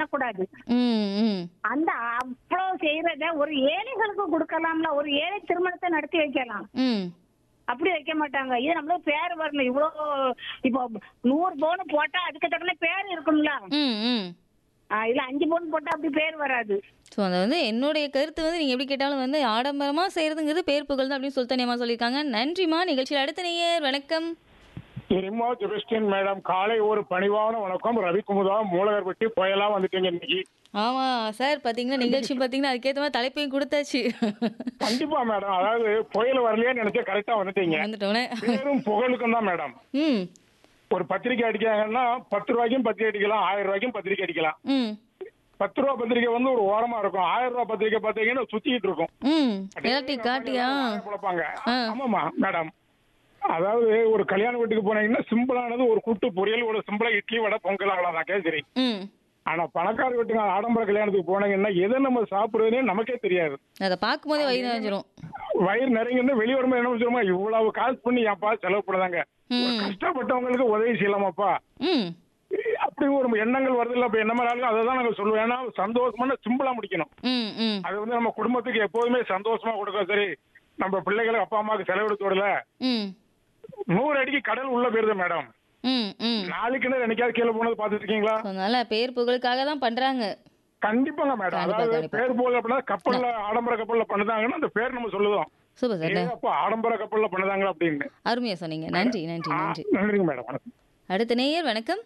பண்ணக்கூடாது ம் ம் அந்த அவ்வளவு செய்யறத ஒரு ஏழைகளுக்கு கொடுக்கலாம்ல ஒரு ஏழை திருமணத்தை நடத்தி வைக்கலாம் ம் அப்படி வைக்க மாட்டாங்க இது நம்மளுக்கு பேர் வரல இவ்வளோ இப்போ நூறு பவுன் போட்டா அதுக்கு தக்கன பேர் இருக்கும்ல ம் ம் ஆ, இதுல அஞ்சு பவுன் போட்டா அப்படி பேர் வராது ஸோ அது வந்து என்னுடைய கருத்து வந்து நீங்கள் எப்படி கேட்டாலும் வந்து ஆடம்பரமாக செய்கிறதுங்கிறது பேர் புகழ் தான் அப்படின்னு சுல்தானியம்மா சொல்லியிருக்காங்க நன்றிம்மா நிகழ்ச்சியில் அடுத்த நேயர் வணக்கம் இனிமா ஜெபஸ்டின் மேடம் காலை ஒரு பணிவான வணக்கம் ரவிக்குமுதா மூலகர்பட்டி புயலா வந்துட்டீங்க இன்னைக்கு ஆமாம் சார் பார்த்தீங்கன்னா நிகழ்ச்சி பார்த்தீங்கன்னா அதுக்கேற்ற மாதிரி தலைப்பையும் கொடுத்தாச்சு கண்டிப்பா மேடம் அதாவது புயல் வரலையே நினைச்சா கரெக்டா வந்துட்டீங்க வந்துட்டோன்னே பேரும் புகழுக்கும் தான் மேடம் ம் ஒரு பத்திரிக்கை அடிக்கிறாங்கன்னா பத்து ரூபாய்க்கும் பத்திரிக்கை அடிக்கலாம் ஆயிரம் ரூபாய்க்கும் பத்திரிக்கை அடிக்கலாம் ம் பத்து ரூபா பத்திரிக்கை வந்து ஒரு ஓரமா இருக்கும் ஆயிரம் ரூபாய் பத்திரிக்கை பாத்தீங்கன்னா சுத்திட்டு இருக்கும் ம் எல்லாத்தையும் காட்டியா குழப்பாங்க ஆ. ஆமாமா மேடம் அதாவது ஒரு கல்யாண வீட்டுக்கு போனீங்கன்னா சிம்பிளானது ஒரு கூட்டு பொரியல் ஒரு சிம்பிளா இட்லி வடை பொங்கல் அவ்வளவுதான் சரி ம் ஆனா பணக்கார வீட்டுக்கு ஆடம்பர கல்யாணத்துக்கு போனீங்கன்னா எதை நம்ம சாப்பிடுறதுனே நமக்கே தெரியாது அதை பார்க்கும்போதே வயிறு நிறைஞ்சிரும் வயிறு நிறைய வெளியே வரும்போது என்ன சொல்லுமா இவ்வளவு காசு பண்ணி ஏன்ப்பா செலவு பண்ணதாங்க ஒரு ம் கஷ்டப்பட்டவங்களுக்கு உதவி செய்யலாமாப்பா ம் அப்படி ஒரு எண்ணங்கள் வருது இல்ல இப்ப என்ன மாதிரி ஆளுங்க அதை தான் நாங்க சொல்லுவோம் ஏன்னா சந்தோஷமான சிம்பிளா முடிக்கணும் ம் ம் அது வந்து நம்ம குடும்பத்துக்கு எப்போதுமே சந்தோஷமா கொடுக்க சரி நம்ம பிள்ளைகளுக்கு அப்பா அம்மாவுக்கு செலவெடுத்து விடல ம் நூறு அடிக்கு கடல் உள்ள போயிருது மேடம் ம் ம் நாளைக்குன்னு என்னைக்காவது கீழே போனது பாத்துருக்கீங்களா ஸோ அதனால பேர் புகழுக்காக தான் பண்ணுறாங்க கண்டிப்பாங்க மேடம் கண்டிப்பா, அதாவது கண்டிப்பா. பேர் போல அப்படின்னா கப்பல்ல ஆடம்பர கப்பல்ல பண்ணுதாங்கன்னா அந்த பேர் நம்ம சொல்லுவோம் சூப்பர் சார் ஏப்பா ஆடம்பர கப்பல்ல பண்ணுதாங்க அப்படின்னு அருமையாக சொன்னீங்க நன்றி நன்றி ஆ, நன்றி நன்றிங்க மேடம் வணக்கம் அடுத்த நேயர் வணக்கம்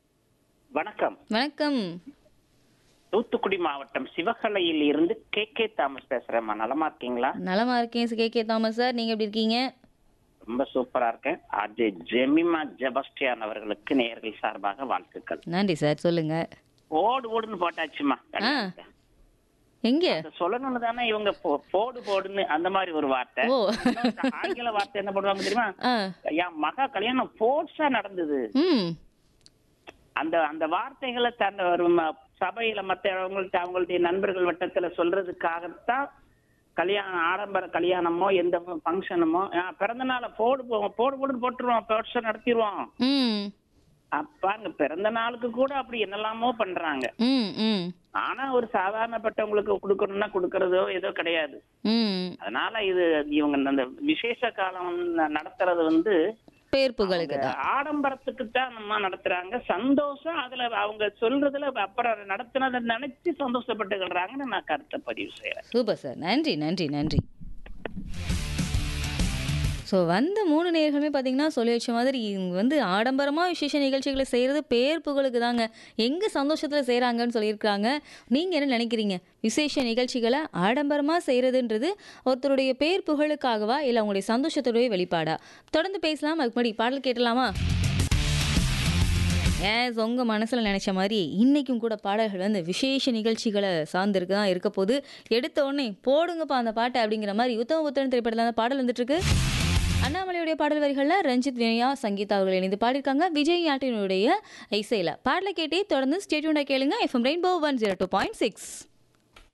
வணக்கம் வணக்கம் தூத்துக்குடி மாவட்டம் சிவகலையில் இருந்து கே கே தாமஸ் பேசுறேம்மா நலமா இருக்கீங்களா நலமா இருக்கேன் கே கே தாமஸ் சார் நீங்கள் எப்படி இருக்கீங்க ரொம்ப சூப்பரா இருக்கேன் அது ஜெமிமா ஜெபஸ்டியான் அவர்களுக்கு நேயர்கள் சார்பாக வாழ்த்துக்கள் நன்றி சார் சொல்லுங்க ஓடு ஓடுன்னு போட்டாச்சுமா கல்யாணத்தை. எங்க அதை சொல்லணும்னு தானே இவங்க போ- போடு போடுன்னு அந்த மாதிரி ஒரு வார்த்தை ஓ இன்னொரு ஆங்கில வார்த்தை என்ன பண்ணுவாங்க தெரியுமா ஆ என் மகா கல்யாணம் போர்ஸா நடந்தது ம் அந்த அந்த வார்த்தைகளை தன் ஒரு ம- சபையில மத்த அவங்கள்ட்ட அவங்களுடைய நண்பர்கள் வட்டத்துல சொல்றதுக்காகத்தான் கல்யாணம் ஆடம்பர கல்யாணமோ எந்த ஃபங்க்ஷனுமோ பிறந்த நாளை போடு போ- போடு போடுன்னு போட்டுருவோம் வருஷம் நடத்திடுவோம் ம் அப்பாங்க பிறந்த நாளுக்கு கூட அப்படி என்னெல்லாமோ பண்றாங்க ம் ம் ஆனா ஒரு சாதாரணப்பட்டவங்களுக்கு கொடுக்கணும்னா கொடுக்கறதோ ஏதோ கிடையாது ம் அதனால இது இவங்க அந்த விசேஷ காலம் நடத்துறது வந்து பேர் புகழுக்கு தான் ஆடம்பரத்துக்கு தான் நம்ம நடத்துறாங்க சந்தோஷம் அதுல அவங்க சொல்றதுல அப்புறம் நடத்துனதை நினைச்சு சந்தோஷப்பட்டுக்கிறாங்கன்னு நான் கருத்தை பதிவு செய்யறேன் சூப்பர் சார் நன்றி நன்றி நன்றி ஸோ வந்த மூணு நேர்களுமே பார்த்தீங்கன்னா சொல்லி வச்ச மாதிரி இவங்க வந்து ஆடம்பரமாக விசேஷ நிகழ்ச்சிகளை செய்கிறது பேர் புகழுக்கு தாங்க எங்கே சந்தோஷத்தில் செய்கிறாங்கன்னு சொல்லியிருக்காங்க நீங்கள் என்ன நினைக்கிறீங்க விசேஷ நிகழ்ச்சிகளை ஆடம்பரமாக செய்கிறதுன்றது ஒருத்தருடைய பேர் புகழுக்காகவா இல்லை அவங்களுடைய சந்தோஷத்துடைய வெளிப்பாடா தொடர்ந்து பேசலாம் அதுக்கு முன்னாடி பாடல் கேட்டலாமா ஏஸ் உங்கள் மனசில் நினச்ச மாதிரி இன்றைக்கும் கூட பாடல்கள் வந்து விசேஷ நிகழ்ச்சிகளை சார்ந்திருக்கு தான் இருக்க போது எடுத்த உடனே போடுங்கப்பா அந்த பாட்டை அப்படிங்கிற மாதிரி உத்தம புத்திரன் திரைப்படத்தில் அந்த பாடல் வந்துட்டுருக்கு அண்ணாமலையுடைய பாடல் வரிகளில் ரஞ்சித் வினயா சங்கீதா அவர்கள் இணைந்து பாடியிருக்காங்க விஜய் யாட்டினுடைய இசையில் பாடலை கேட்டே தொடர்ந்து ஸ்டேட்யூண்டை கேளுங்க FM rainbow one zero two point six